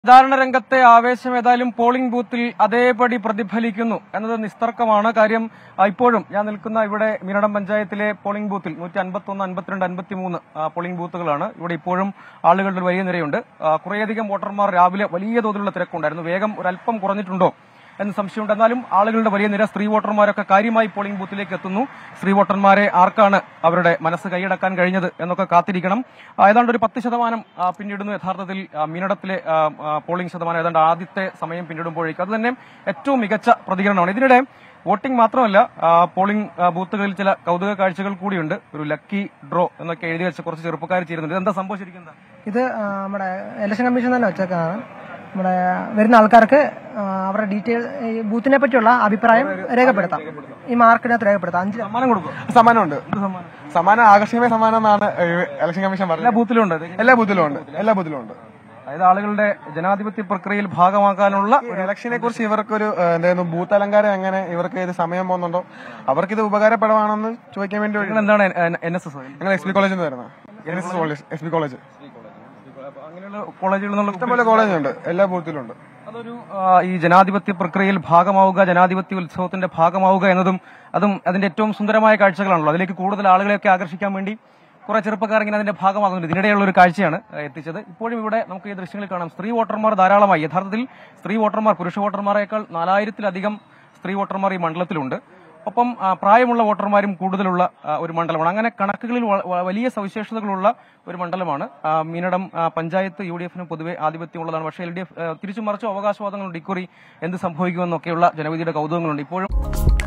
പ്രചാരണ രംഗത്തെ ആവേശം ഏതായാലും പോളിംഗ് ബൂത്തിൽ അതേപടി പ്രതിഫലിക്കുന്നു എന്നത് നിസ്തർക്കമാണ് കാര്യം ആ, ഇപ്പോഴും ഞാൻ നിൽക്കുന്ന ഇവിടെ മീനടം പഞ്ചായത്തിലെ പോളിംഗ് ബൂത്തിൽ നൂറ്റി അൻപത്തൊന്ന് അൻപത്തിരണ്ട് അൻപത്തിമൂന്ന് പോളിംഗ് ബൂത്തുകളാണ് ഇവിടെ ഇപ്പോഴും ആളുകളുടെ ഒരു വലിയ നിരയുണ്ട് ആ, കുറേയധികം വോട്ടർമാർ രാവിലെ വലിയ തോതിലുള്ള തിരക്കുണ്ടായിരുന്നു വേഗം ഒരല്പം കുറഞ്ഞിട്ടുണ്ടോ എന്ന് സംശയമുണ്ട് എന്നാലും ആളുകളുടെ വലിയ നിര സ്ത്രീ വോട്ടർമാരൊക്കെ കാര്യമായി പോളിംഗ് ബൂത്തിലേക്ക് എത്തുന്നു സ്ത്രീ വോട്ടർമാരെ ആർക്കാണ് അവരുടെ മനസ്സ് കൈയടക്കാൻ കഴിഞ്ഞത് എന്നൊക്കെ കാത്തിരിക്കണം ആ, ഏതാണ്ട് ഒരു പത്ത് ശതമാനം ആ, പിന്നിടുന്നു യഥാർത്ഥത്തിൽ ആ, മീനടത്തിലെ ആ, ആ, പോളിംഗ് ശതമാനം ഏതാണ്ട് ആദ്യത്തെ സമയം പിന്നിടുമ്പോഴേക്കും അത് തന്നെ ഏറ്റവും മികച്ച പ്രതികരണമാണ് ഇതിനിടെ വോട്ടിംഗ് മാത്രമല്ല ആ, പോളിംഗ് ആ, ബൂത്തുകളിൽ ചില കൗതുക കാഴ്ചകൾ കൂടിയുണ്ട് ഒരു ലക്കി ഡ്രോ എന്നൊക്കെ എഴുതി വെച്ച കുറച്ച് ചെറുപ്പക്കാർ ചേരുന്നുണ്ട് എന്താ സംഭവിച്ചിരിക്കുന്നത് ഇത് ആ, നമ്മുടെ ഇലക്ഷൻ കമ്മീഷൻ തന്നെ വെച്ചേക്കാണ് നമ്മുടെ വരുന്ന ആൾക്കാർക്ക് ആ, അവരുടെ ഡീറ്റെയിൽ ഈ ബൂത്തിനെ പറ്റിയുള്ള അഭിപ്രായം രേഖപ്പെടുത്താം ഈ മാർക്കിനകത്ത് രേഖപ്പെടുത്താം അഞ്ച് സമ്മാനം കൊടുക്കും സമ്മാനമുണ്ട് സമ്മാനം ആകർഷകമായ സമ്മാനം എന്നാണ് ഏഹ്, ഇലക്ഷൻ കമ്മീഷൻ എല്ലാ പറഞ്ഞത് ബൂത്തിലും ഉണ്ട് എല്ലാ ബൂത്തിലും ഉണ്ട് എല്ലാ ബൂത്തിലും ഉണ്ട് അതായത് ആളുകളുടെ ജനാധിപത്യ പ്രക്രിയയിൽ ഭാഗമാക്കാനുള്ള ഒരു ഇലക്ഷനെ കുറിച്ച് ഇവർക്കൊരു ഏഹ്, എന്തായിരുന്നു ബൂത്ത് അലങ്കാരം എങ്ങനെ ഇവർക്ക് ഇത് സമയം പോകുന്നുണ്ടോ അവർക്ക് ഇത് ഉപകാരപ്പെടണമെന്ന് ചോദിക്കാൻ വേണ്ടി നിങ്ങൾ എന്താണ് എൻ എസ് എസ് ഞങ്ങൾ എസ് പി കോളേജിൽ നിന്ന് വരുന്നത് N S S college S P college അങ്ങനെയുള്ള കോളേജുകളിൽ നിന്നുള്ള ഇഷ്ടംപോലെ കോളേജുണ്ട് എല്ലാ ബൂത്തിലും ഉണ്ട് അതൊരു ആ, ഈ ജനാധിപത്യ പ്രക്രിയയിൽ ഭാഗമാവുക ജനാധിപത്യ ഉത്സവത്തിന്റെ ഭാഗമാവുക എന്നതും അതും അതിന്റെ ഏറ്റവും സുന്ദരമായ കാഴ്ചകളാണല്ലോ അതിലേക്ക് കൂടുതൽ ആളുകളെയൊക്കെ ആകർഷിക്കാൻ വേണ്ടി കുറെ ചെറുപ്പക്കാർ ഇങ്ങനെ അതിന്റെ ഭാഗമാകുന്നുണ്ട് ഇതിനിടെയുള്ള ഒരു കാഴ്ചയാണ് ആ, എത്തിച്ചത് ഇപ്പോഴും ഇവിടെ നമുക്ക് ഈ ദൃശ്യങ്ങളിൽ കാണാം സ്ത്രീ വോട്ടർമാർ ധാരാളമായി യഥാർത്ഥത്തിൽ സ്ത്രീ വോട്ടർമാർ പുരുഷ വോട്ടർമാരെക്കാൾ നാലായിരത്തിലധികം സ്ത്രീ വോട്ടർമാർ ഈ മണ്ഡലത്തിലുണ്ട് ഒപ്പം ആ, പ്രായമുള്ള വോട്ടർമാരും കൂടുതലുള്ള ആ, ഒരു മണ്ഡലമാണ് അങ്ങനെ കണക്കുകളിൽ വ- വ- വലിയ സവിശേഷതകളുള്ള ഒരു മണ്ഡലമാണ് ആ, മീനടം ആ, പഞ്ചായത്ത് യു ഡി എഫിന് പൊതുവെ ആധിപത്യമുള്ളതാണ് പക്ഷേ എൽ ഡി എഫ് തിരിച്ചു മറിച്ചോ അവകാശവാദങ്ങളുണ്ട് ഇക്കുറി എന്ത് സംഭവിക്കുമെന്നൊക്കെയുള്ള ജനവിധിയുടെ കൗതുകങ്ങളുണ്ട് ഇപ്പോഴും